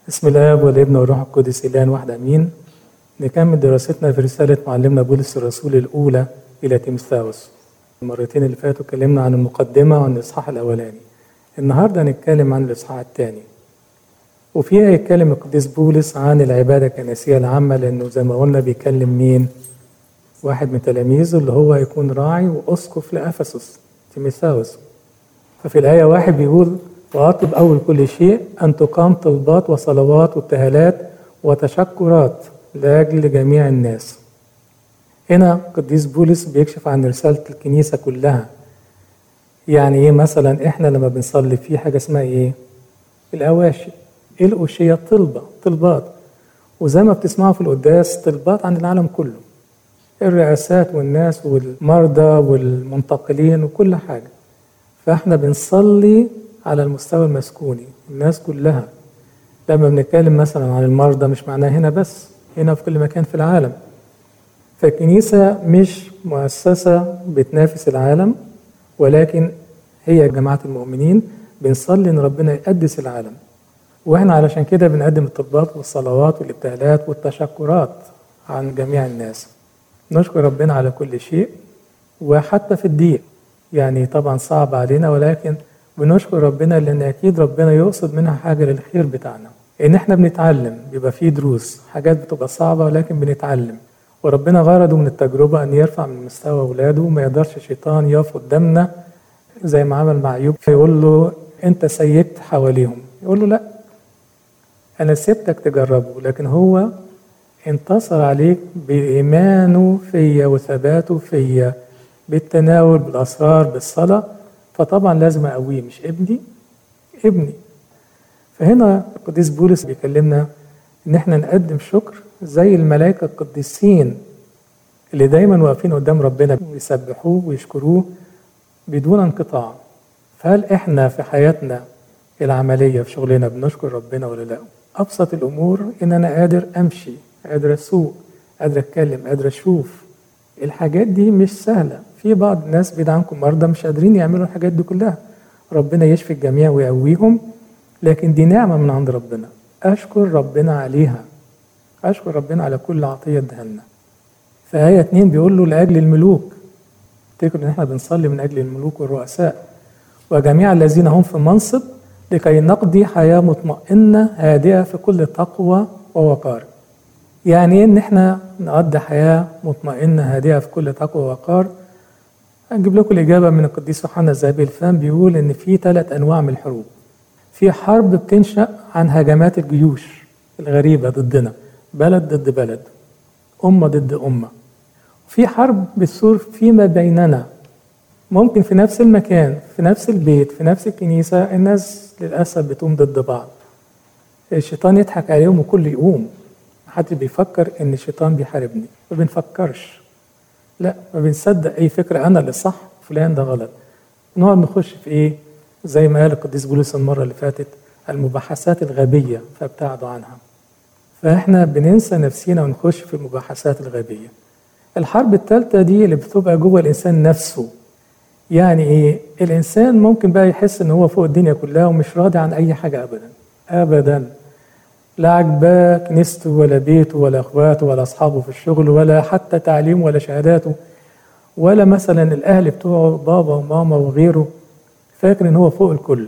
بسم الله والابن والروح القدس الان واحد امين نكمل دراستنا في رساله معلمنا بولس الرسول الاولى الى تيموثاوس المرتين اللي فاتوا اتكلمنا عن المقدمه وعن الاصحاح الاولاني النهارده هنتكلم عن الاصحاح الثاني وفيها يتكلم القديس بولس عن العباده الكنسيه العامه لانه زي ما قلنا بيكلم مين واحد من تلاميذه اللي هو هيكون راعي واسقف لافسس تيموثاوس ففي الايه واحد بيقول وأطلب أول كل شيء أن تقام طلبات وصلوات وابتهالات وتشكرات لأجل جميع الناس هنا قديس بولس بيكشف عن رسالة الكنيسة كلها يعني إيه مثلا إحنا لما بنصلي في حاجة اسمها إيه الأواشي إيه الأوشية طلبة طلبات وزي ما بتسمعوا في القداس طلبات عن العالم كله الرئاسات والناس والمرضى والمنتقلين وكل حاجة فإحنا بنصلي على المستوى المسكوني الناس كلها لما بنتكلم مثلا عن المرضى مش معناه هنا بس هنا في كل مكان في العالم فالكنيسة مش مؤسسة بتنافس العالم ولكن هي جماعة المؤمنين بنصلي إن ربنا يقدس العالم وإحنا علشان كده بنقدم الطلبات والصلوات والابتهالات والتشكرات عن جميع الناس نشكر ربنا على كل شيء وحتى في الضيق يعني طبعا صعب علينا ولكن بنشكر ربنا لان اكيد ربنا يقصد منها حاجه للخير بتاعنا ان احنا بنتعلم بيبقى فيه دروس حاجات بتبقى صعبه ولكن بنتعلم وربنا غرضه من التجربه ان يرفع من مستوى اولاده ما يقدرش الشيطان يقف قدامنا زي ما عمل مع ايوب فيقول له انت سيبت حواليهم يقول له لا انا سبتك تجربه لكن هو انتصر عليك بايمانه فيا وثباته فيا بالتناول بالاسرار بالصلاه فطبعا لازم اقويه مش ابني ابني فهنا القديس بولس بيكلمنا ان احنا نقدم شكر زي الملائكه القديسين اللي دايما واقفين قدام ربنا ويسبحوه ويشكروه بدون انقطاع فهل احنا في حياتنا العمليه في شغلنا بنشكر ربنا ولا لا ابسط الامور ان انا قادر امشي قادر اسوق قادر اتكلم قادر اشوف الحاجات دي مش سهله في بعض الناس بعيد عنكم مرضى مش قادرين يعملوا الحاجات دي كلها ربنا يشفي الجميع ويقويهم لكن دي نعمة من عند ربنا أشكر ربنا عليها أشكر ربنا على كل عطية ادهلنا في آية اتنين بيقول له لأجل الملوك افتكروا إن احنا بنصلي من أجل الملوك والرؤساء وجميع الذين هم في منصب لكي نقضي حياة مطمئنة هادئة في كل تقوى ووقار يعني ايه ان احنا نقضي حياة مطمئنة هادئة في كل تقوى ووقار هنجيب لكم الإجابة من القديس يوحنا الذهبي الفام بيقول إن في ثلاث أنواع من الحروب. في حرب بتنشأ عن هجمات الجيوش الغريبة ضدنا، بلد ضد بلد، أمة ضد أمة. في حرب بتصور فيما بيننا. ممكن في نفس المكان، في نفس البيت، في نفس الكنيسة، الناس للأسف بتقوم ضد بعض. الشيطان يضحك عليهم وكل يقوم. محدش بيفكر إن الشيطان بيحاربني، ما بنفكرش. لا ما بنصدق اي فكره انا اللي صح فلان ده غلط نقعد نخش في ايه زي ما قال القديس بولس المره اللي فاتت المباحثات الغبيه فابتعدوا عنها فاحنا بننسى نفسينا ونخش في المباحثات الغبيه الحرب الثالثه دي اللي بتبقى جوه الانسان نفسه يعني ايه الانسان ممكن بقى يحس ان هو فوق الدنيا كلها ومش راضي عن اي حاجه ابدا ابدا لا عجباه كنيسته ولا بيته ولا اخواته ولا اصحابه في الشغل ولا حتى تعليمه ولا شهاداته ولا مثلا الاهل بتوعه بابا وماما وغيره فاكر ان هو فوق الكل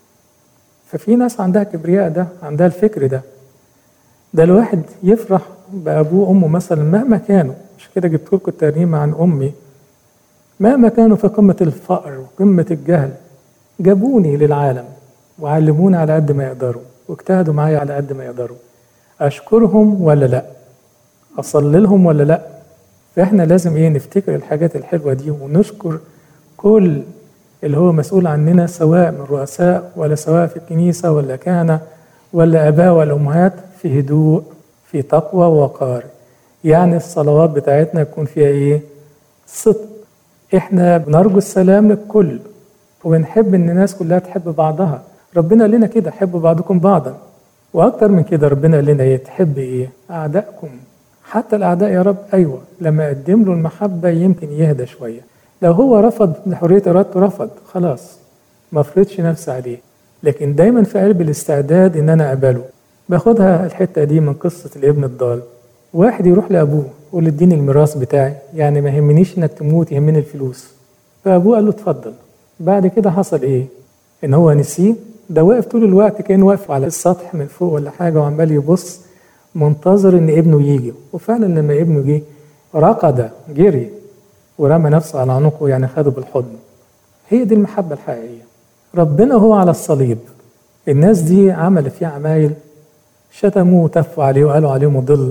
ففي ناس عندها كبرياء ده عندها الفكر ده ده الواحد يفرح بابوه وامه مثلا مهما كانوا مش كده جبت لكم الترنيمه عن امي مهما كانوا في قمه الفقر وقمه الجهل جابوني للعالم وعلموني على قد ما يقدروا واجتهدوا معايا على قد ما يقدروا اشكرهم ولا لا اصلي لهم ولا لا فاحنا لازم ايه نفتكر الحاجات الحلوه دي ونشكر كل اللي هو مسؤول عننا سواء من رؤساء ولا سواء في الكنيسه ولا كهنه ولا اباء ولا امهات في هدوء في تقوى ووقار يعني الصلوات بتاعتنا يكون فيها ايه صدق احنا بنرجو السلام للكل وبنحب ان الناس كلها تحب بعضها ربنا قال لنا كده حبوا بعضكم بعضا واكتر من كده ربنا قال لنا ايه تحب ايه اعدائكم حتى الاعداء يا رب ايوه لما اقدم له المحبه يمكن يهدى شويه لو هو رفض حريه ارادته رفض خلاص ما افرضش نفسي عليه لكن دايما في قلب الاستعداد ان انا اقبله باخدها الحتة دي من قصة الابن الضال واحد يروح لأبوه يقول اديني الميراث بتاعي يعني ما يهمنيش انك تموت يهمني الفلوس فأبوه قال له اتفضل بعد كده حصل ايه ان هو نسيه ده واقف طول الوقت كان واقف على السطح من فوق ولا حاجة وعمال يبص منتظر ان ابنه يجي وفعلا لما ابنه جه رقد جري ورمى نفسه على عنقه يعني خده بالحضن هي دي المحبة الحقيقية ربنا هو على الصليب الناس دي عملت فيه عمايل شتموه وتفوا عليه وقالوا عليه مضل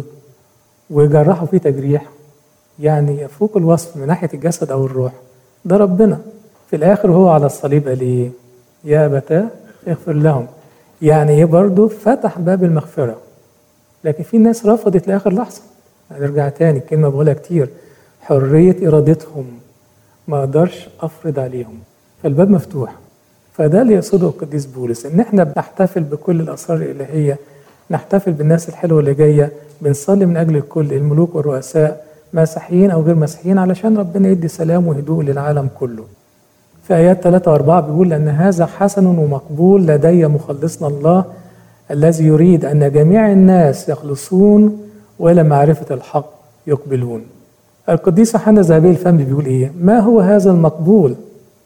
وجرحوا فيه تجريح يعني يفوق الوصف من ناحية الجسد أو الروح ده ربنا في الآخر هو على الصليب قال إيه يا أبتاه اغفر لهم يعني إيه برضه فتح باب المغفرة لكن في ناس رفضت لآخر لحظة هنرجع تاني الكلمة بقولها كتير حرية إرادتهم ما أقدرش أفرض عليهم فالباب مفتوح فده اللي يقصده القديس بولس إن إحنا بنحتفل بكل الأسرار الإلهية نحتفل بالناس الحلوة اللي جاية بنصلي من أجل الكل الملوك والرؤساء مسيحيين أو غير مسيحيين علشان ربنا يدي سلام وهدوء للعالم كله في آيات 3 و4 بيقول أن هذا حسن ومقبول لدي مخلصنا الله الذي يريد أن جميع الناس يخلصون وإلى معرفة الحق يقبلون القديس يوحنا ذهبي الفم بيقول إيه ما هو هذا المقبول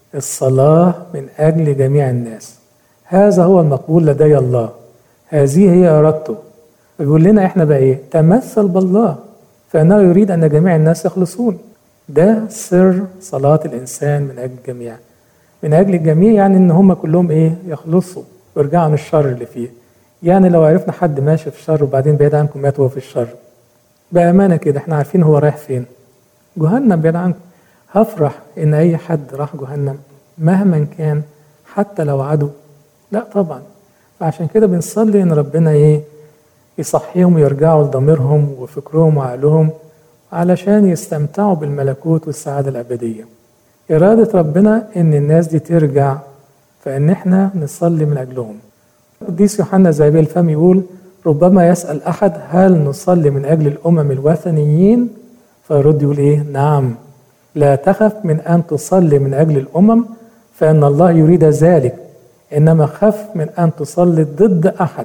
الصلاة من أجل جميع الناس هذا هو المقبول لدي الله هذه هي إرادته بيقول لنا إحنا بقى إيه تمثل بالله فإنه يريد أن جميع الناس يخلصون ده سر صلاة الإنسان من أجل الجميع من أجل الجميع يعني إن هم كلهم إيه يخلصوا ويرجعوا عن الشر اللي فيه يعني لو عرفنا حد ماشي في الشر وبعدين بعيد عنكم مات وهو في الشر بأمانة كده إحنا عارفين هو رايح فين جهنم بعيد عنكم هفرح إن أي حد راح جهنم مهما كان حتى لو عدو لا طبعا فعشان كده بنصلي إن ربنا إيه يصحيهم ويرجعوا لضميرهم وفكرهم وعقلهم علشان يستمتعوا بالملكوت والسعادة الأبدية إرادة ربنا إن الناس دي ترجع فإن إحنا نصلي من أجلهم القديس يوحنا زي الفم يقول ربما يسأل أحد هل نصلي من أجل الأمم الوثنيين فيرد يقول إيه نعم لا تخف من أن تصلي من أجل الأمم فإن الله يريد ذلك إنما خف من أن تصلي ضد أحد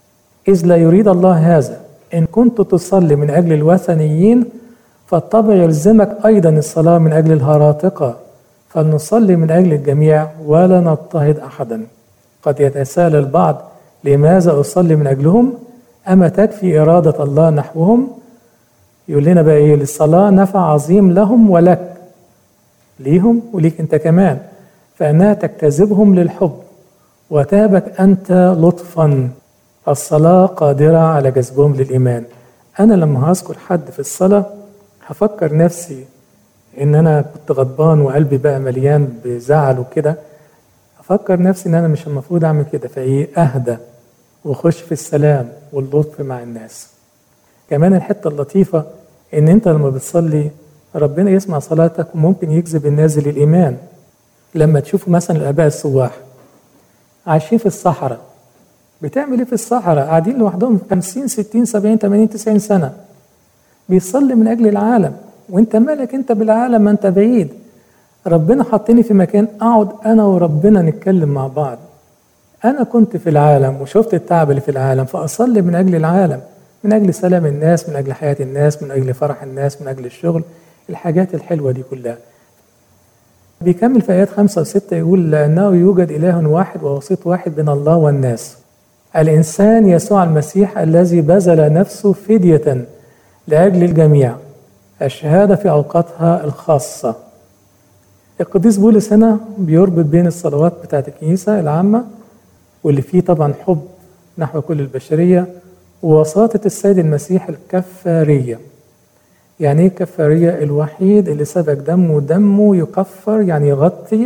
إذ لا يريد الله هذا إن كنت تصلي من أجل الوثنيين فالطبع يلزمك أيضا الصلاة من أجل الهراطقة فلنصلي من أجل الجميع ولا نضطهد أحدا قد يتساءل البعض لماذا أصلي من أجلهم أما تكفي إرادة الله نحوهم يقول لنا بقى إيه للصلاة نفع عظيم لهم ولك ليهم وليك أنت كمان فإنها تجتذبهم للحب وتابك أنت لطفا الصلاة قادرة على جذبهم للإيمان أنا لما هذكر حد في الصلاة هفكر نفسي إن أنا كنت غضبان وقلبي بقى مليان بزعل وكده أفكر نفسي إن أنا مش المفروض أعمل كده فإيه أهدى وأخش في السلام واللطف مع الناس كمان الحتة اللطيفة إن أنت لما بتصلي ربنا يسمع صلاتك وممكن يجذب الناس للإيمان لما تشوفوا مثلا الآباء السواح عايشين في الصحراء بتعمل ايه في الصحراء قاعدين لوحدهم 50 60 70 80 90 سنه بيصلي من اجل العالم وانت مالك انت بالعالم ما انت بعيد ربنا حطني في مكان اقعد انا وربنا نتكلم مع بعض انا كنت في العالم وشفت التعب اللي في العالم فاصلي من اجل العالم من اجل سلام الناس من اجل حياه الناس من اجل فرح الناس من اجل الشغل الحاجات الحلوه دي كلها بيكمل في ايات خمسة وستة يقول لأنه يوجد إله واحد ووسيط واحد بين الله والناس الإنسان يسوع المسيح الذي بذل نفسه فدية لأجل الجميع الشهادة في أوقاتها الخاصة القديس بولس هنا بيربط بين الصلوات بتاعت الكنيسة العامة واللي فيه طبعا حب نحو كل البشرية ووساطة السيد المسيح الكفارية يعني ايه كفارية الوحيد اللي سفك دمه دمه يكفر يعني يغطي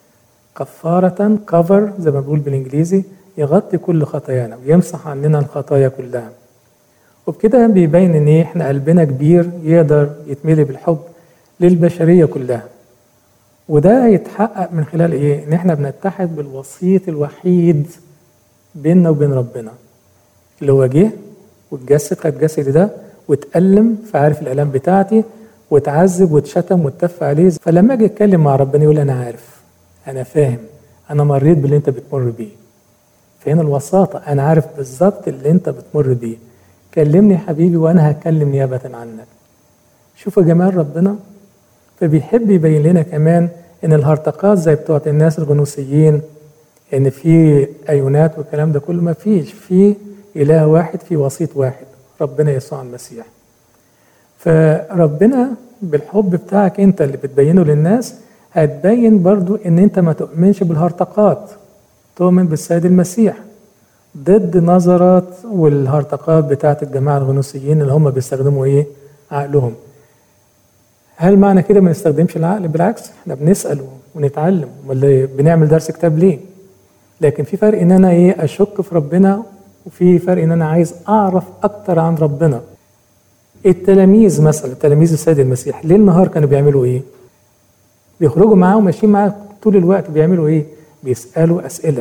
كفارة كفر زي ما بقول بالانجليزي يغطي كل خطايانا ويمسح عننا الخطايا كلها وبكده بيبين ان ايه احنا قلبنا كبير يقدر يتملي بالحب للبشريه كلها وده يتحقق من خلال ايه ان احنا بنتحد بالوسيط الوحيد بيننا وبين ربنا اللي هو جه واتجسد خد جسدي ده واتألم فعارف الآلام بتاعتي واتعذب واتشتم واتف عليه فلما اجي اتكلم مع ربنا يقول انا عارف انا فاهم انا مريت باللي انت بتمر بيه فهنا الوساطة أنا عارف بالظبط اللي أنت بتمر بيه كلمني يا حبيبي وأنا هتكلم نيابة عنك شوفوا جمال ربنا فبيحب يبين لنا كمان ان الهرطقات زي بتوع الناس الغنوصيين ان في ايونات والكلام ده كله ما فيش في اله واحد في وسيط واحد ربنا يسوع المسيح فربنا بالحب بتاعك انت اللي بتبينه للناس هتبين برضو ان انت ما تؤمنش بالهرطقات تؤمن بالسيد المسيح ضد نظرات والهرطقات بتاعت الجماعة الغنوصيين اللي هم بيستخدموا ايه عقلهم هل معنى كده ما نستخدمش العقل بالعكس احنا بنسأل ونتعلم ولا بنعمل درس كتاب ليه لكن في فرق ان انا ايه اشك في ربنا وفي فرق ان انا عايز اعرف اكتر عن ربنا التلاميذ مثلا تلاميذ السيد المسيح ليل نهار كانوا بيعملوا ايه بيخرجوا معاه وماشيين معاه طول الوقت بيعملوا ايه بيسألوا أسئلة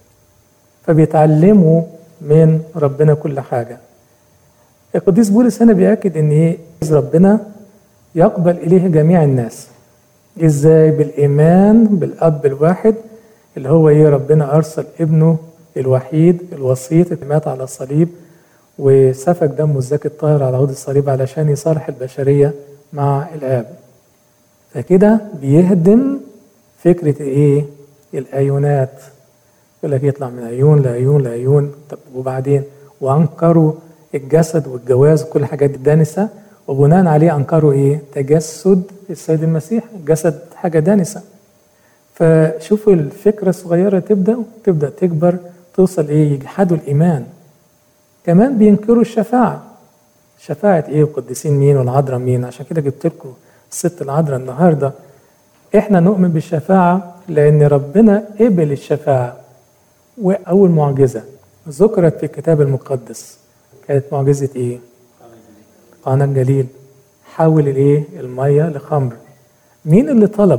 فبيتعلموا من ربنا كل حاجة القديس بولس هنا بيأكد ان ايه ربنا يقبل إليه جميع الناس إزاي بالإيمان بالأب الواحد اللي هو إيه ربنا أرسل ابنه الوحيد الوسيط اللي مات على الصليب وسفك دمه الزكي الطاهر على عود الصليب علشان يصالح البشرية مع الآب فكده بيهدم فكرة إيه الأيونات يقول لك يطلع من عيون لعيون لعيون طب وبعدين وأنكروا الجسد والجواز وكل الحاجات دي دانسة وبناء عليه انكروا ايه؟ تجسد السيد المسيح، الجسد حاجه دانسه. فشوفوا الفكره الصغيره تبدا تبدا تكبر توصل ايه؟ يجحدوا الايمان. كمان بينكروا الشفاعه. شفاعه ايه؟ وقديسين مين والعذراء مين؟ عشان كده جبت لكم الست العذراء النهارده. احنا نؤمن بالشفاعه لان ربنا قبل الشفاعه. واول معجزه ذكرت في الكتاب المقدس كانت معجزه ايه؟ قانا الجليل حول الايه الميه لخمر مين اللي طلب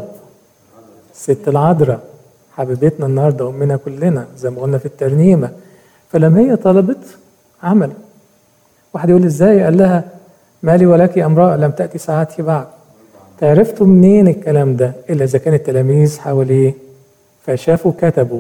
ست العذراء حبيبتنا النهارده امنا كلنا زي ما قلنا في الترنيمه فلما هي طلبت عمل واحد يقول ازاي قال لها مالي ولك امراه لم تاتي ساعتي بعد تعرفتوا منين الكلام ده الا اذا كان التلاميذ حواليه فشافوا كتبوا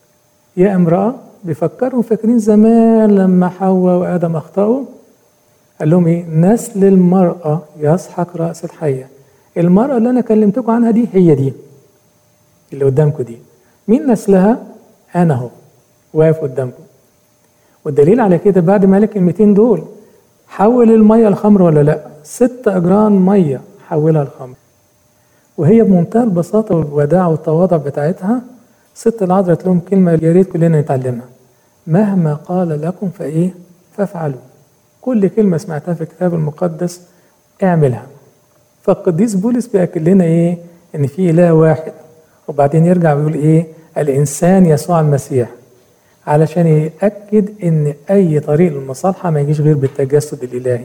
يا امراه بيفكروا فاكرين زمان لما حواء وادم اخطاوا قال لهم ايه نسل المرأة يسحق رأس الحية المرأة اللي أنا كلمتكم عنها دي هي دي اللي قدامكم دي مين نسلها أنا أهو واقف قدامكم والدليل على كده بعد ما قال الكلمتين دول حول المية الخمر ولا لا ست أجران مية حولها الخمر وهي بمنتهى البساطة والوداع والتواضع بتاعتها ست العذراء لهم كلمة يا ريت كلنا نتعلمها مهما قال لكم فإيه فافعلوا كل كلمة سمعتها في الكتاب المقدس اعملها فالقديس بولس بيأكد لنا ايه ان في اله واحد وبعدين يرجع ويقول ايه الانسان يسوع المسيح علشان يأكد ان اي طريق للمصالحة ما يجيش غير بالتجسد الالهي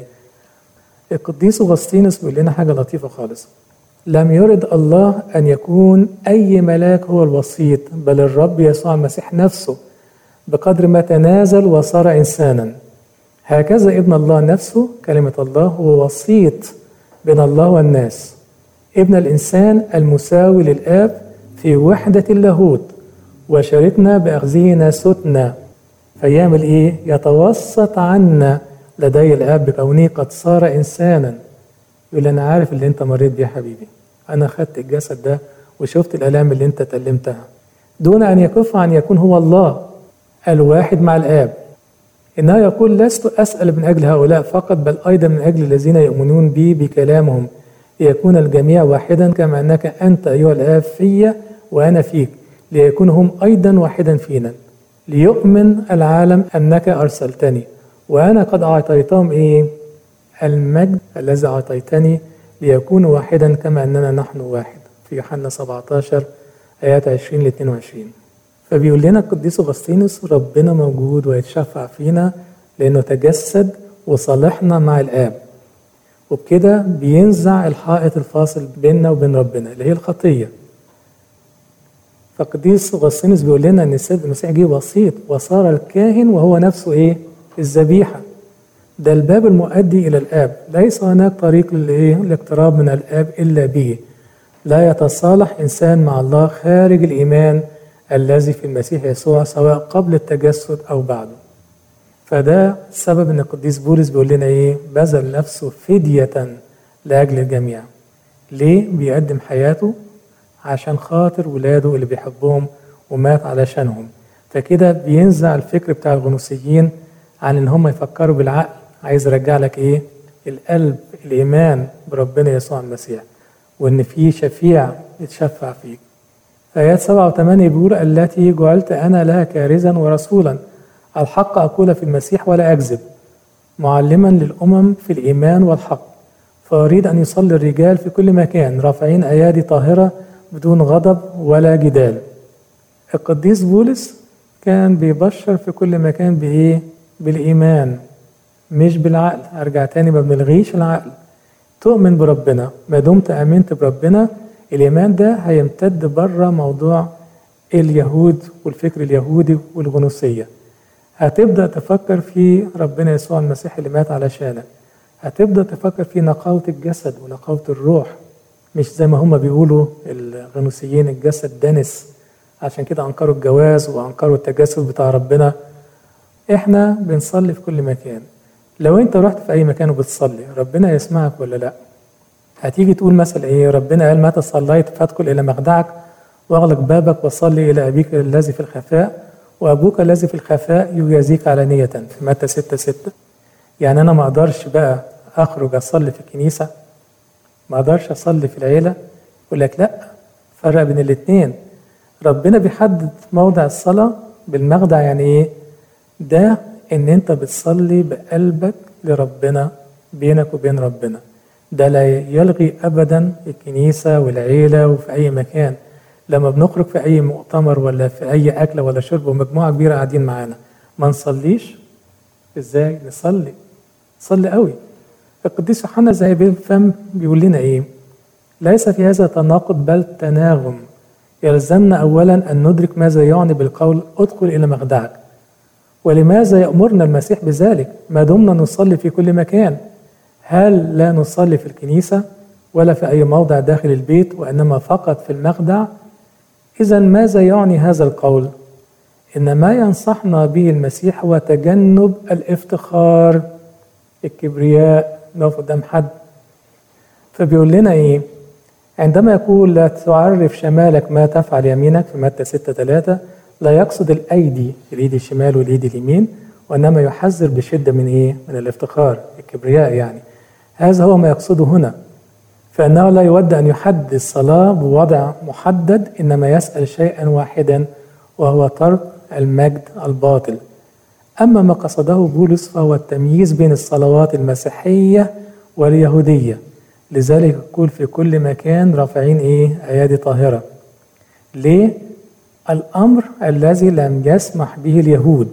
القديس اغسطينوس بيقول لنا حاجة لطيفة خالص لم يرد الله ان يكون اي ملاك هو الوسيط بل الرب يسوع المسيح نفسه بقدر ما تنازل وصار انسانا هكذا ابن الله نفسه كلمة الله هو وسيط بين الله والناس ابن الإنسان المساوي للآب في وحدة اللاهوت وشاركنا بأخذه ناسوتنا فيعمل إيه؟ يتوسط عنا لدي الآب بكونه قد صار إنسانا يقول أنا عارف اللي أنت مريت بيه حبيبي أنا خدت الجسد ده وشفت الآلام اللي أنت تألمتها دون أن يكف عن يكون هو الله الواحد مع الآب إنه يقول لست أسأل من أجل هؤلاء فقط بل أيضا من أجل الذين يؤمنون بي بكلامهم ليكون الجميع واحدا كما أنك أنت أيها الآب في وأنا فيك ليكون هم أيضا واحدا فينا ليؤمن العالم أنك أرسلتني وأنا قد أعطيتهم إيه المجد الذي أعطيتني ليكونوا واحدا كما أننا نحن واحد في يوحنا 17 آيات 20 ل 22 فبيقول لنا القديس اغسطينوس ربنا موجود ويتشفع فينا لانه تجسد وصالحنا مع الاب وبكده بينزع الحائط الفاصل بيننا وبين ربنا اللي هي الخطيه فالقديس اغسطينوس بيقول لنا ان السيد المسيح جه وسيط وصار الكاهن وهو نفسه ايه الذبيحه ده الباب المؤدي الى الاب ليس هناك طريق للايه الاقتراب من الاب الا به لا يتصالح انسان مع الله خارج الايمان الذي في المسيح يسوع سواء قبل التجسد أو بعده فده السبب ان القديس بولس بيقول لنا ايه بذل نفسه فدية لأجل الجميع ليه بيقدم حياته عشان خاطر ولاده اللي بيحبهم ومات علشانهم فكده بينزع الفكر بتاع الغنوصيين عن ان هم يفكروا بالعقل عايز يرجع لك ايه القلب الايمان بربنا يسوع المسيح وان في شفيع يتشفع فيك فآيات سبعة وثمانية بيقول التي جعلت أنا لها كارزا ورسولا الحق أقول في المسيح ولا أكذب معلما للأمم في الإيمان والحق فأريد أن يصلي الرجال في كل مكان رافعين أيادي طاهرة بدون غضب ولا جدال القديس بولس كان بيبشر في كل مكان بإيه؟ بالإيمان مش بالعقل أرجع تاني ما بنلغيش العقل تؤمن بربنا ما دمت آمنت بربنا الإيمان ده هيمتد بره موضوع اليهود والفكر اليهودي والغنوصية هتبدأ تفكر في ربنا يسوع المسيح اللي مات علشانك هتبدأ تفكر في نقاوة الجسد ونقاوة الروح مش زي ما هما بيقولوا الغنوصيين الجسد دنس عشان كده أنكروا الجواز وأنكروا التجسد بتاع ربنا إحنا بنصلي في كل مكان لو أنت رحت في أي مكان وبتصلي ربنا يسمعك ولا لأ هتيجي تقول مثلا إيه ربنا قال متى صليت فادخل إلى مخدعك واغلق بابك وصلي إلى أبيك الذي في الخفاء وأبوك الذي في الخفاء يجازيك علانية في متى ستة ستة يعني أنا ما أقدرش بقى أخرج أصلي في الكنيسة ما أقدرش أصلي في العيلة يقول لك لأ فرق بين الاتنين ربنا بيحدد موضع الصلاة بالمخدع يعني إيه؟ ده إن أنت بتصلي بقلبك لربنا بينك وبين ربنا ده لا يلغي أبدا الكنيسة والعيلة وفي أي مكان لما بنخرج في أي مؤتمر ولا في أي أكلة ولا شرب ومجموعة كبيرة قاعدين معانا ما نصليش إزاي نصلي نصلي قوي القديس يوحنا زي بيفهم بيقول لنا إيه ليس في هذا تناقض بل تناغم يلزمنا أولا أن ندرك ماذا يعني بالقول ادخل إلى مخدعك ولماذا يأمرنا المسيح بذلك ما دمنا نصلي في كل مكان هل لا نصلي في الكنيسة ولا في أي موضع داخل البيت وإنما فقط في المخدع إذا ماذا يعني هذا القول إن ما ينصحنا به المسيح هو تجنب الافتخار الكبرياء نقف قدام حد فبيقول لنا إيه عندما يقول لا تعرف شمالك ما تفعل يمينك في متى 6 3 لا يقصد الأيدي الإيد الشمال والإيد اليمين وإنما يحذر بشدة من إيه؟ من الافتخار الكبرياء يعني هذا هو ما يقصده هنا فإنه لا يود أن يحدد الصلاة بوضع محدد إنما يسأل شيئا واحدا وهو ترك المجد الباطل أما ما قصده بولس فهو التمييز بين الصلوات المسيحية واليهودية لذلك يقول في كل مكان رافعين إيه أيادي طاهرة ليه؟ الأمر الذي لم يسمح به اليهود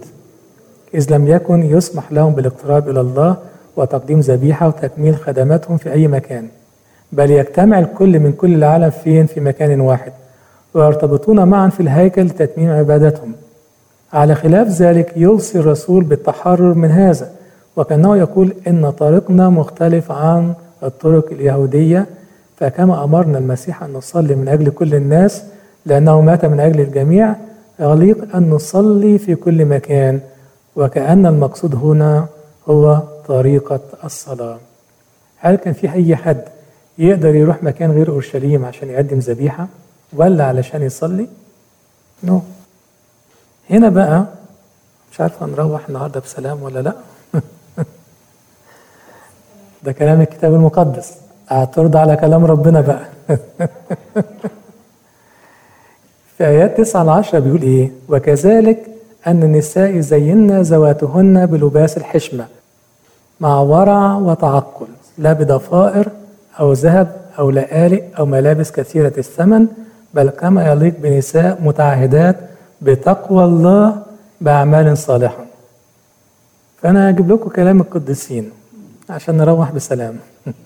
إذ لم يكن يسمح لهم بالاقتراب إلى الله وتقديم ذبيحة وتكميل خدماتهم في أي مكان بل يجتمع الكل من كل العالم فين في مكان واحد ويرتبطون معا في الهيكل لتتميم عبادتهم على خلاف ذلك يوصي الرسول بالتحرر من هذا وكأنه يقول إن طريقنا مختلف عن الطرق اليهودية فكما أمرنا المسيح أن نصلي من أجل كل الناس لأنه مات من أجل الجميع يليق أن نصلي في كل مكان وكأن المقصود هنا هو طريقة الصلاة هل كان في أي حد يقدر يروح مكان غير أورشليم عشان يقدم ذبيحة ولا علشان يصلي؟ نو no. هنا بقى مش عارف هنروح النهارده بسلام ولا لا ده كلام الكتاب المقدس اعترض على كلام ربنا بقى في آيات 9 ل 10 بيقول إيه؟ وكذلك أن النساء زينا ذواتهن بلباس الحشمة مع ورع وتعقل لا بضفائر أو ذهب أو لآلئ أو ملابس كثيرة الثمن بل كما يليق بنساء متعهدات بتقوى الله بأعمال صالحة فأنا هجيب لكم كلام القديسين عشان نروح بسلام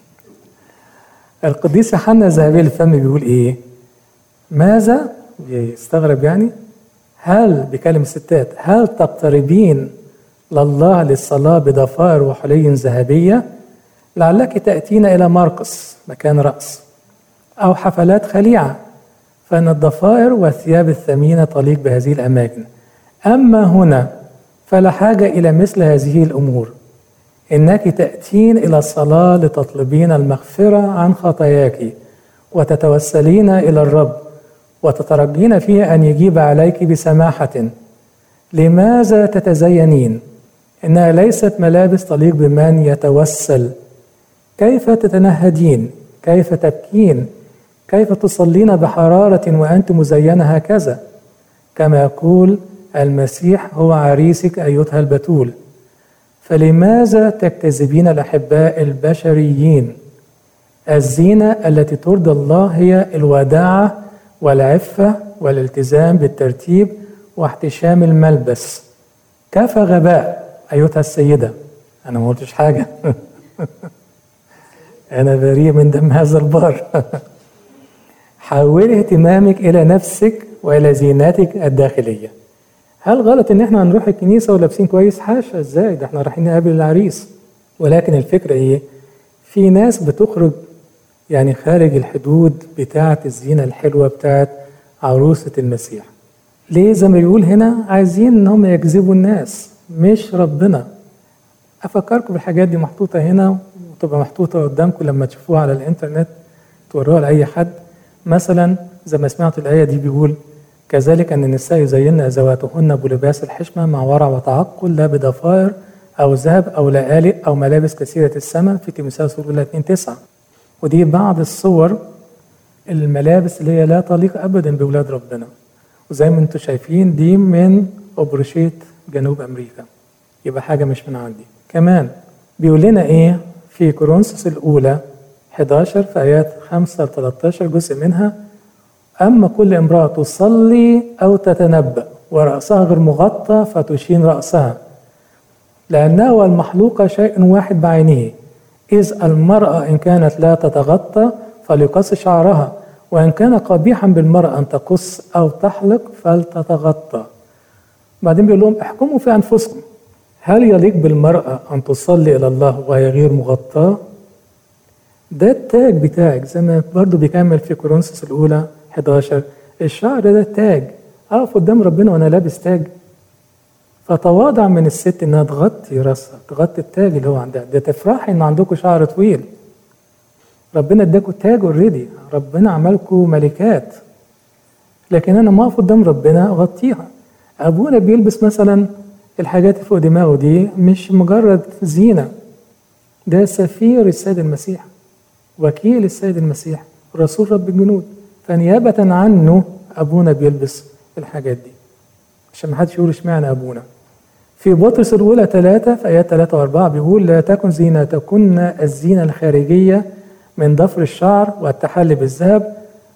القديس يوحنا الذهبي الفم بيقول إيه ماذا بيستغرب يعني هل بيكلم الستات هل تقتربين لله للصلاة بضفائر وحلي ذهبية لعلك تأتين إلى مرقس مكان رأس أو حفلات خليعة فإن الضفائر والثياب الثمينة تليق بهذه الأماكن أما هنا فلا حاجة إلى مثل هذه الأمور إنك تأتين إلى الصلاة لتطلبين المغفرة عن خطاياك وتتوسلين إلى الرب وتترجين فيه أن يجيب عليك بسماحة لماذا تتزينين إنها ليست ملابس تليق بمن يتوسل كيف تتنهدين كيف تبكين كيف تصلين بحرارة وأنت مزينة هكذا كما يقول المسيح هو عريسك أيتها البتول فلماذا تكتذبين الأحباء البشريين الزينة التي ترضي الله هي الوداعة والعفة والالتزام بالترتيب واحتشام الملبس كفى غباء أيتها السيدة أنا ما قلتش حاجة أنا بريء من دم هذا البار حولي اهتمامك إلى نفسك وإلى زينتك الداخلية هل غلط إن إحنا هنروح الكنيسة ولابسين كويس حاشا إزاي ده إحنا رايحين نقابل العريس ولكن الفكرة إيه في ناس بتخرج يعني خارج الحدود بتاعة الزينة الحلوة بتاعة عروسة المسيح ليه زي ما بيقول هنا عايزين ان هم يجذبوا الناس مش ربنا افكركم بالحاجات دي محطوطة هنا وتبقى محطوطة قدامكم لما تشوفوها على الانترنت توروها لأي حد مثلا زي ما سمعت الآية دي بيقول كذلك أن النساء يزين ذواتهن بلباس الحشمة مع ورع وتعقل لا بضفائر أو ذهب أو لآلئ أو ملابس كثيرة الثمن في تمثال سورة 2 9 ودي بعض الصور الملابس اللي هي لا تليق أبدا بولاد ربنا وزي ما انتم شايفين دي من أوبرشيت جنوب أمريكا يبقى حاجة مش من عندي كمان بيقول لنا إيه في كورنثوس الأولى 11 في آيات 5 ل 13 جزء منها أما كل امرأة تصلي أو تتنبأ ورأسها غير مغطى فتشين رأسها لأنه المحلوقة شيء واحد بعينه إذ المرأة إن كانت لا تتغطى فليقص شعرها وإن كان قبيحا بالمرأة أن تقص أو تحلق فلتتغطى بعدين بيقول لهم احكموا في أنفسكم هل يليق بالمرأة أن تصلي إلى الله وهي غير مغطاة؟ ده التاج بتاعك زي ما برضه بيكمل في كورنثوس الأولى 11 الشعر ده تاج أقف قدام ربنا وأنا لابس تاج فتواضع من الست إنها تغطي راسها تغطي التاج اللي هو عندها ده تفرحي إن عندكم شعر طويل ربنا اداكم تاج اوريدي ربنا عملكم ملكات لكن انا ما اقف قدام ربنا اغطيها ابونا بيلبس مثلا الحاجات اللي فوق دماغه دي مش مجرد زينه ده سفير السيد المسيح وكيل السيد المسيح رسول رب الجنود فنيابة عنه أبونا بيلبس الحاجات دي عشان ما حدش يقول اشمعنى أبونا في بطرس الأولى ثلاثة في آيات ثلاثة وأربعة بيقول لا تكن زينتكن الزينة الخارجية من ضفر الشعر والتحلي بالذهب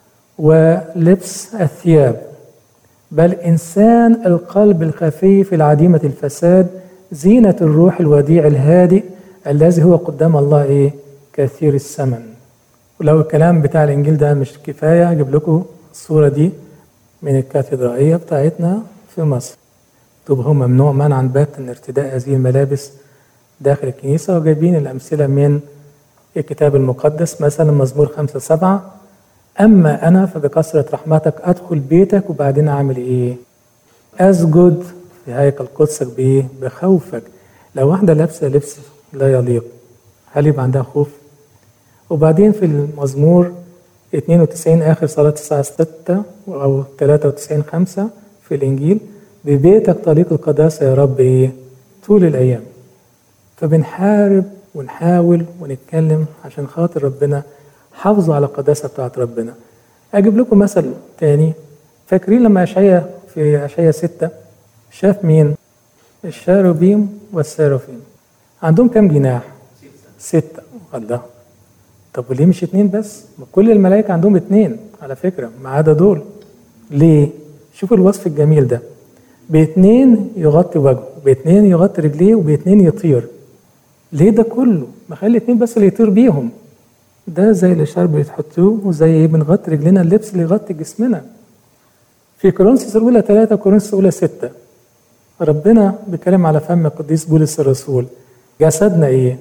ولبس الثياب بل إنسان القلب الخفيف العديمة الفساد زينة الروح الوديع الهادئ الذي هو قدام الله إيه كثير الثمن ولو الكلام بتاع الإنجيل ده مش كفاية أجيب لكم الصورة دي من الكاتدرائية بتاعتنا في مصر طب هو ممنوع منعا باتا من ارتداء هذه الملابس داخل الكنيسة وجايبين الأمثلة من الكتاب المقدس مثلا مزمور خمسة سبعة أما أنا فبكثرة رحمتك أدخل بيتك وبعدين أعمل إيه؟ أسجد في هيكل قدسك بإيه؟ بخوفك لو واحدة لابسة لبس لا يليق هل يبقى عندها خوف؟ وبعدين في المزمور 92 آخر صلاة الساعة 6 أو 93 5 في الإنجيل ببيتك طريق القداسة يا رب إيه؟ طول الأيام فبنحارب ونحاول ونتكلم عشان خاطر ربنا حافظوا على القداسة بتاعت ربنا أجيب لكم مثل تاني فاكرين لما أشعيا في أشعيا ستة شاف مين الشاروبيم والسيرافيم عندهم كام جناح ستة الله طب وليه مش اتنين بس ما كل الملائكة عندهم اتنين على فكرة ما عدا دول ليه شوفوا الوصف الجميل ده باتنين يغطي وجهه باتنين يغطي رجليه وباتنين يطير ليه ده كله؟ ما خلي اتنين بس اللي يطير بيهم ده زي الشرب اللي تحطوه وزي ايه بنغطي رجلنا اللبس اللي يغطي جسمنا في كورنثوس الاولى ثلاثة كورنثوس الاولى ستة ربنا بيتكلم على فم القديس بولس الرسول جسدنا ايه؟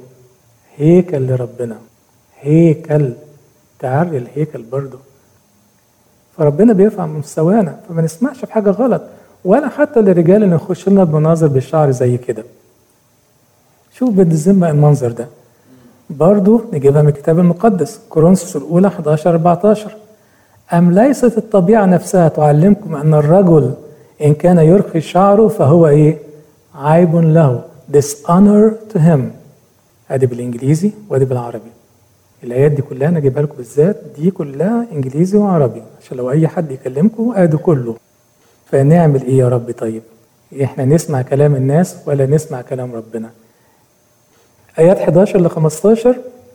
هيكل لربنا هيكل تعري الهيكل برضه فربنا بيرفع من مستوانا فما نسمعش بحاجة غلط ولا حتى للرجال اللي يخش لنا بمناظر بالشعر زي كده شوف بالذمة المنظر ده برضو نجيبها من الكتاب المقدس كورنثوس الأولى 11 14 أم ليست الطبيعة نفسها تعلمكم أن الرجل إن كان يرخي شعره فهو إيه؟ عيب له dishonor to him أدي بالإنجليزي وأدي بالعربي الآيات دي كلها أنا جايبها لكم بالذات دي كلها إنجليزي وعربي عشان لو أي حد يكلمكم أدي كله فنعمل إيه يا رب طيب؟ إحنا نسمع كلام الناس ولا نسمع كلام ربنا؟ آيات 11 ل 15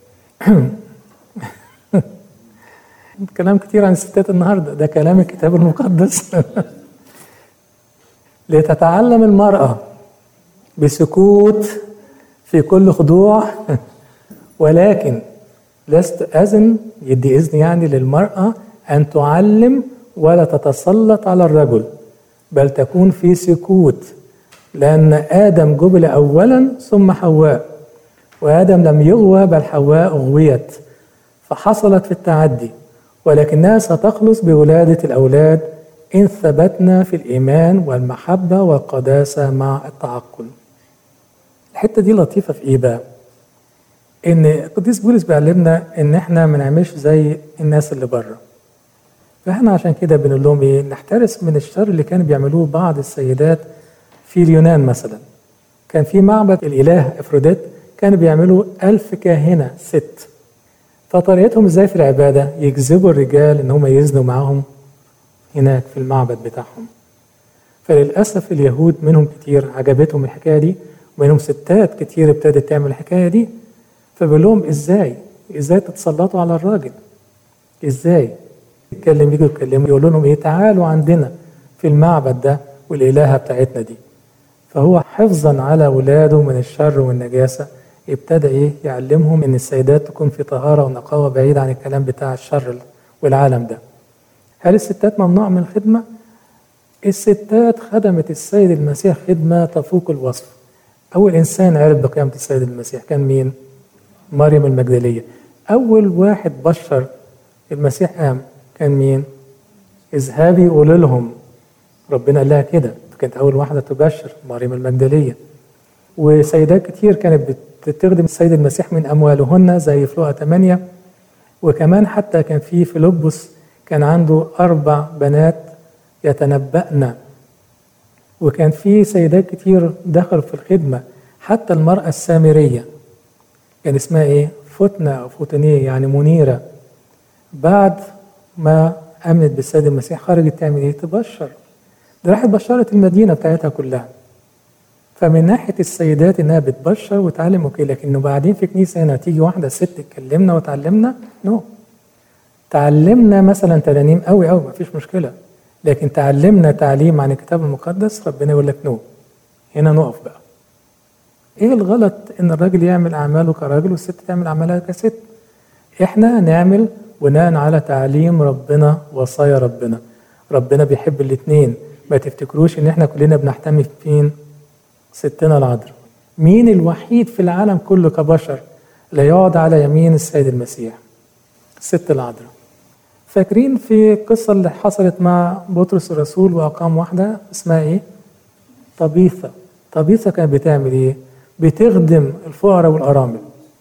كلام كتير عن الستات النهارده ده كلام الكتاب المقدس لتتعلم المرأة بسكوت في كل خضوع ولكن لست أذن يدي إذن يعني للمرأة أن تعلم ولا تتسلط على الرجل بل تكون في سكوت لأن آدم جبل أولا ثم حواء وآدم لم يغوى بل حواء أغويت فحصلت في التعدي ولكنها ستخلص بولادة الأولاد إن ثبتنا في الإيمان والمحبة والقداسة مع التعقل الحتة دي لطيفة في إيه بقى؟ إن القديس بولس بيعلمنا إن إحنا ما نعملش زي الناس اللي بره فإحنا عشان كده بنقول لهم إيه؟ نحترس من الشر اللي كانوا بيعملوه بعض السيدات في اليونان مثلا كان في معبد الإله أفروديت كانوا بيعملوا ألف كاهنة ست فطريقتهم ازاي في العبادة يجذبوا الرجال ان هم يزنوا معاهم هناك في المعبد بتاعهم فللأسف اليهود منهم كتير عجبتهم الحكاية دي ومنهم ستات كتير ابتدت تعمل الحكاية دي فبقول لهم ازاي ازاي تتسلطوا على الراجل ازاي يتكلم يجوا يتكلموا يقولوا لهم ايه تعالوا عندنا في المعبد ده والإلهة بتاعتنا دي فهو حفظا على ولاده من الشر والنجاسة ابتدى ايه يعلمهم ان السيدات تكون في طهاره ونقاوه بعيد عن الكلام بتاع الشر والعالم ده. هل الستات ممنوع من الخدمه؟ الستات خدمت السيد المسيح خدمه تفوق الوصف. اول انسان عرف بقيامه السيد المسيح كان مين؟ مريم المجدليه. اول واحد بشر المسيح قام كان مين؟ اذهبي قولي لهم ربنا قال لها كده فكانت اول واحده تبشر مريم المجدليه. وسيدات كتير كانت بتخدم السيد المسيح من أموالهن زي في لقا 8 وكمان حتى كان في فيلبس كان عنده أربع بنات يتنبأن وكان في سيدات كتير دخلوا في الخدمة حتى المرأة السامرية كان اسمها إيه؟ فتنة أو فتنية يعني منيرة بعد ما آمنت بالسيد المسيح خرجت تعمل إيه؟ تبشر ده راحت بشرت المدينة بتاعتها كلها فمن ناحية السيدات إنها بتبشر وتعلم أوكي لكن بعدين في كنيسة هنا تيجي واحدة ست تكلمنا وتعلمنا نو تعلمنا مثلا ترانيم قوي قوي مفيش مشكلة لكن تعلمنا تعليم عن الكتاب المقدس ربنا يقول لك نو هنا نقف بقى ايه الغلط ان الراجل يعمل اعماله كراجل والست تعمل اعمالها كست احنا نعمل بناء على تعليم ربنا وصايا ربنا ربنا بيحب الاتنين ما تفتكروش ان احنا كلنا بنحتمي فين ستنا العذراء مين الوحيد في العالم كله كبشر لا يقعد على يمين السيد المسيح الست العذراء فاكرين في القصة اللي حصلت مع بطرس الرسول وأقام واحدة اسمها إيه؟ طبيثة طبيثة كانت بتعمل إيه؟ بتخدم الفقراء والأرامل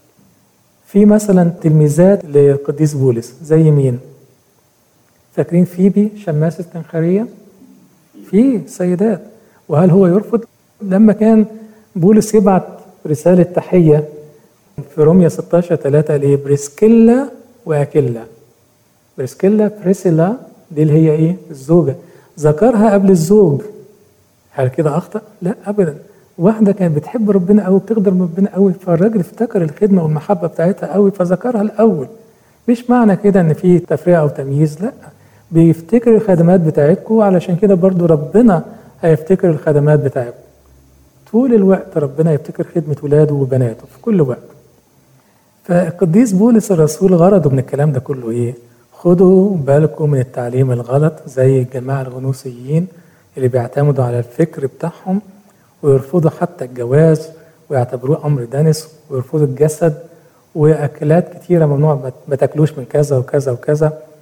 في مثلا تلميذات للقديس بولس زي مين؟ فاكرين فيبي شماسة كنخرية؟ في سيدات وهل هو يرفض؟ لما كان بولس يبعت رسالة تحية في روميا 16 3 قال ايه بريسكيلا واكيلا بريسكيلا بريسيلا دي اللي هي ايه الزوجة ذكرها قبل الزوج هل كده اخطأ؟ لا ابدا واحدة كانت بتحب ربنا قوي بتخدم ربنا قوي فالراجل افتكر الخدمة والمحبة بتاعتها قوي فذكرها الأول مش معنى كده إن في تفرقة أو تمييز لا بيفتكر الخدمات بتاعتكم علشان كده برضو ربنا هيفتكر الخدمات بتاعتكم طول الوقت ربنا يفتكر خدمة ولاده وبناته في كل وقت فالقديس بولس الرسول غرضه من الكلام ده كله ايه خدوا بالكم من التعليم الغلط زي الجماعة الغنوصيين اللي بيعتمدوا على الفكر بتاعهم ويرفضوا حتى الجواز ويعتبروه أمر دنس ويرفضوا الجسد وأكلات كتيرة ممنوع ما تاكلوش من كذا وكذا وكذا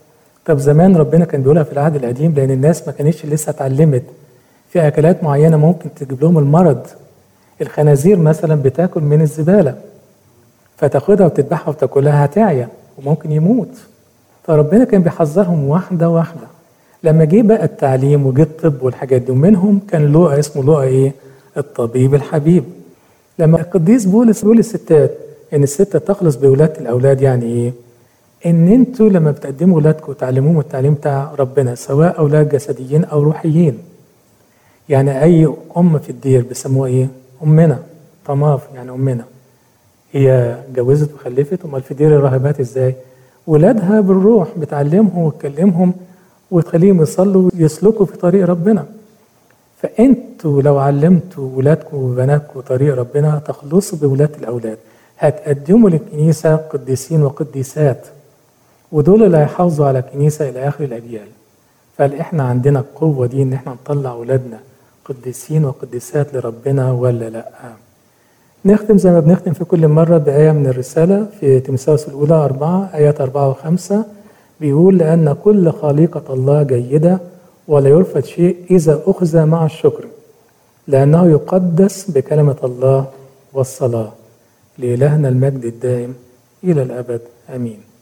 طب زمان ربنا كان بيقولها في العهد القديم لان الناس ما كانتش لسه اتعلمت في اكلات معينه ممكن تجيب لهم المرض الخنازير مثلا بتاكل من الزباله فتاخدها وتذبحها وتاكلها هتعيا وممكن يموت فربنا كان بيحذرهم واحده واحده لما جه بقى التعليم وجه الطب والحاجات دي ومنهم كان لقى اسمه لقى ايه الطبيب الحبيب لما القديس بولس بيقول للستات ان الست تخلص بولاده الاولاد يعني ايه ان انتوا لما بتقدموا ولادكم وتعلموهم التعليم بتاع ربنا سواء اولاد جسديين او روحيين يعني اي ام في الدير بيسموها ايه امنا طماف يعني امنا هي جوزت وخلفت امال في دير الراهبات ازاي ولادها بالروح بتعلمهم وتكلمهم وتخليهم يصلوا ويسلكوا في طريق ربنا فانتوا لو علمتوا ولادكم وبناتكم طريق ربنا تخلصوا بولاده الاولاد هتقدموا للكنيسه قديسين وقديسات ودول اللي هيحافظوا على الكنيسه الى اخر الاجيال فهل احنا عندنا القوه دي ان احنا نطلع اولادنا قديسين وقديسات لربنا ولا لا نختم زي ما بنختم في كل مرة بآية من الرسالة في تمساوس الأولى أربعة آيات أربعة وخمسة بيقول لأن كل خليقة الله جيدة ولا يرفض شيء إذا أخذ مع الشكر لأنه يقدس بكلمة الله والصلاة لإلهنا المجد الدائم إلى الأبد آمين